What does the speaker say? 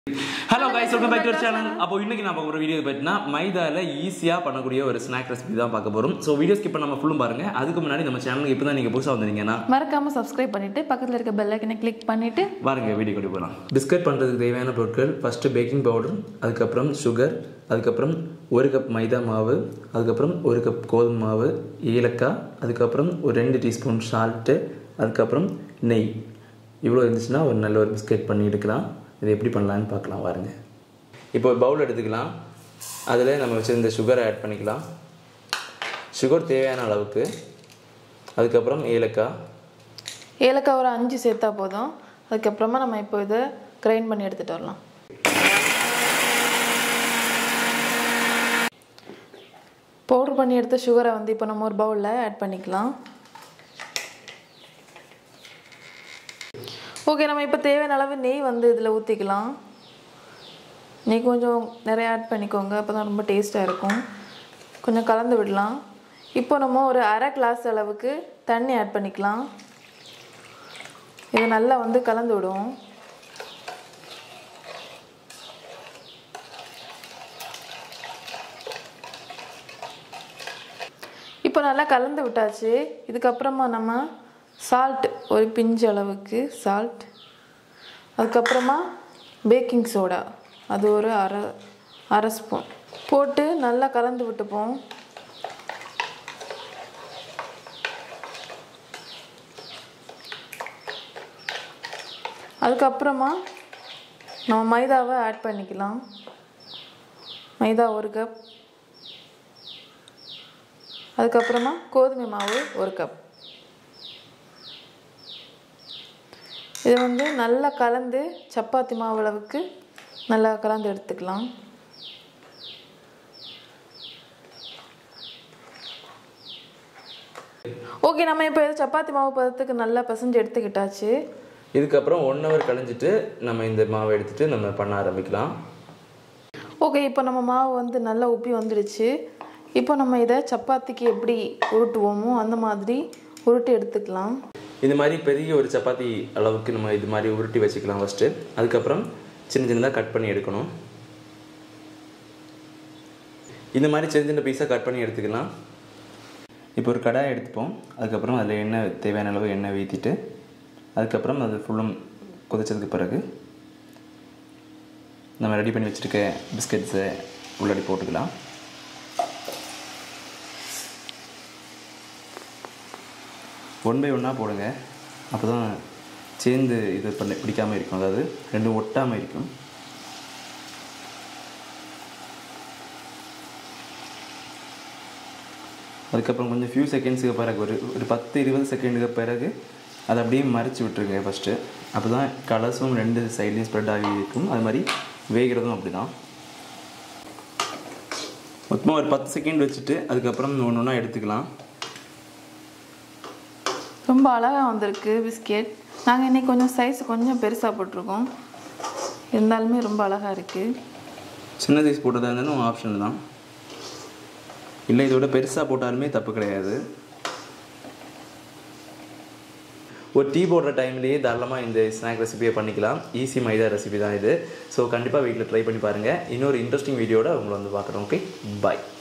hello guys welcome back to channel அப்போ இன்னைக்கு நான் பார்க்க போகிற வீடியோ பார்த்தீங்கன்னா மைதால ஈஸியாக பண்ணக்கூடிய ஒரு ஸ்நாக் ரெசிபி தான் பார்க்க போகிறோம் ஸோ வீடியோ ஸ்கிப் பண்ணாம ஃபுல்லும் பாருங்க அதுக்கு முன்னாடி நம்ம சேனலுக்கு இப்போ தான் நீங்கள் புதுசாக வந்தீங்கன்னா மறக்காம சப்ஸ்கிரைப் பண்ணிட்டு பக்கத்துல இருக்க பெல் ஐக்கனை கிளிக் பண்ணிட்டு பாருங்க வீடியோ கொண்டு போகலாம் பிஸ்கட் பண்ணுறதுக்கு தேவையான பொருட்கள் ஃபஸ்ட்டு பேக்கிங் பவுடர் அதுக்கப்புறம் சுகர் அதுக்கப்புறம் ஒரு கப் மைதா மாவு அதுக்கப்புறம் ஒரு கப் கோதுமை மாவு ஏலக்காய் அதுக்கப்புறம் ஒரு ரெண்டு டீஸ்பூன் சால்ட்டு அதுக்கப்புறம் நெய் இவ்வளோ இருந்துச்சுன்னா ஒரு நல்ல ஒரு பிஸ்கட் பண்ணி எடுக்கலாம் இது எப்படி பண்ணலான்னு பார்க்கலாம் பாருங்க இப்போ ஒரு பவுல் எடுத்துக்கலாம் அதில் நம்ம வச்சிருந்த சுகரை ஆட் பண்ணிக்கலாம் சுகர் தேவையான அளவுக்கு அதுக்கப்புறம் ஏலக்காய் ஏலக்காய் ஒரு அஞ்சு சேர்த்தா போதும் அதுக்கப்புறமா நம்ம இப்போ இதை கிரைண்ட் பண்ணி எடுத்துட்டு வரலாம் பவுடர் பண்ணி எடுத்த சுகரை வந்து இப்போ நம்ம ஒரு பவுலில் ஆட் பண்ணிக்கலாம் ஓகே நம்ம இப்போ தேவையான அளவு நெய் வந்து இதில் ஊற்றிக்கலாம் நெய் கொஞ்சம் நிறைய ஆட் பண்ணிக்கோங்க அப்போ தான் ரொம்ப டேஸ்ட்டாக இருக்கும் கொஞ்சம் கலந்து விடலாம் இப்போ நம்ம ஒரு அரை கிளாஸ் அளவுக்கு தண்ணி ஆட் பண்ணிக்கலாம் இதை நல்லா வந்து கலந்து விடுவோம் இப்போ நல்லா கலந்து விட்டாச்சு இதுக்கப்புறமா நம்ம சால்ட் ஒரு பிஞ்சு அளவுக்கு சால்ட் அதுக்கப்புறமா பேக்கிங் சோடா அது ஒரு அரை அரை ஸ்பூன் போட்டு நல்லா கலந்து விட்டுப்போம் அதுக்கப்புறமா நம்ம மைதாவை ஆட் பண்ணிக்கலாம் மைதா ஒரு கப் அதுக்கப்புறமா கோதுமை மாவு ஒரு கப் இது வந்து நல்லா கலந்து சப்பாத்தி மாவு அளவுக்கு நல்லா கலந்து எடுத்துக்கலாம் ஓகே நம்ம இப்போ இது சப்பாத்தி மாவு பதத்துக்கு நல்லா பிசைஞ்சு எடுத்துக்கிட்டாச்சு இதுக்கப்புறம் ஒன் ஹவர் கழிஞ்சிட்டு நம்ம இந்த மாவை எடுத்துட்டு நம்ம பண்ண ஆரம்பிக்கலாம் ஓகே இப்போ நம்ம மாவு வந்து நல்லா உப்பி வந்துடுச்சு இப்போ நம்ம இதை சப்பாத்திக்கு எப்படி உருட்டுவோமோ அந்த மாதிரி உருட்டி எடுத்துக்கலாம் இந்த மாதிரி பெரிய ஒரு சப்பாத்தி அளவுக்கு நம்ம இது மாதிரி உருட்டி வச்சுக்கலாம் ஃபஸ்ட்டு அதுக்கப்புறம் சின்ன சின்னதாக கட் பண்ணி எடுக்கணும் இந்த மாதிரி சின்ன சின்ன பீஸாக கட் பண்ணி எடுத்துக்கலாம் இப்போ ஒரு கடாய் எடுத்துப்போம் அதுக்கப்புறம் அதில் எண்ணெய் தேவையான அளவு எண்ணெய் ஊற்றிட்டு அதுக்கப்புறம் அது ஃபுல்லும் கொதிச்சதுக்கு பிறகு நம்ம ரெடி பண்ணி வச்சுருக்க பிஸ்கட்ஸை உள்ளாடி போட்டுக்கலாம் ஒன் பை ஒன்னாக போடுங்க அப்போ தான் சேர்ந்து இது பண்ண பிடிக்காமல் இருக்கும் அதாவது ரெண்டும் ஒட்டாமல் இருக்கும் அதுக்கப்புறம் கொஞ்சம் ஃபியூ செகண்ட்ஸுக்கு பிறகு ஒரு ஒரு பத்து இருபது செகண்டுக்கு பிறகு அதை அப்படியே மறைச்சி விட்டுருங்க ஃபஸ்ட்டு அப்போ தான் கலர்ஸும் ரெண்டு சைட்லேயும் ஸ்ப்ரெட் ஆகி இருக்கும் அது மாதிரி வேகிறதும் அப்படி தான் மொத்தமாக ஒரு பத்து செகண்ட் வச்சுட்டு அதுக்கப்புறம் ஒன்று ஒன்றா எடுத்துக்கலாம் ரொம்ப அழகாக வந்திருக்கு பிஸ்கெட் நாங்கள் இன்னைக்கு கொஞ்சம் சைஸ் கொஞ்சம் பெருசாக போட்டிருக்கோம் இருந்தாலுமே ரொம்ப அழகாக இருக்குது சின்ன சைஸ் போட்டதாக இருந்தாலும் ஆப்ஷன் தான் இல்லை இதோட பெருசாக போட்டாலுமே தப்பு கிடையாது ஒரு டீ போடுற டைம்லேயே தாராளமாக இந்த ஸ்நாக் ரெசிபியை பண்ணிக்கலாம் ஈஸி மைதா ரெசிபி தான் இது ஸோ கண்டிப்பாக வீட்டில் ட்ரை பண்ணி பாருங்கள் இன்னொரு இன்ட்ரெஸ்டிங் வீடியோட உங்களை வந்து பார்க்குறோம் ஓகே பாய்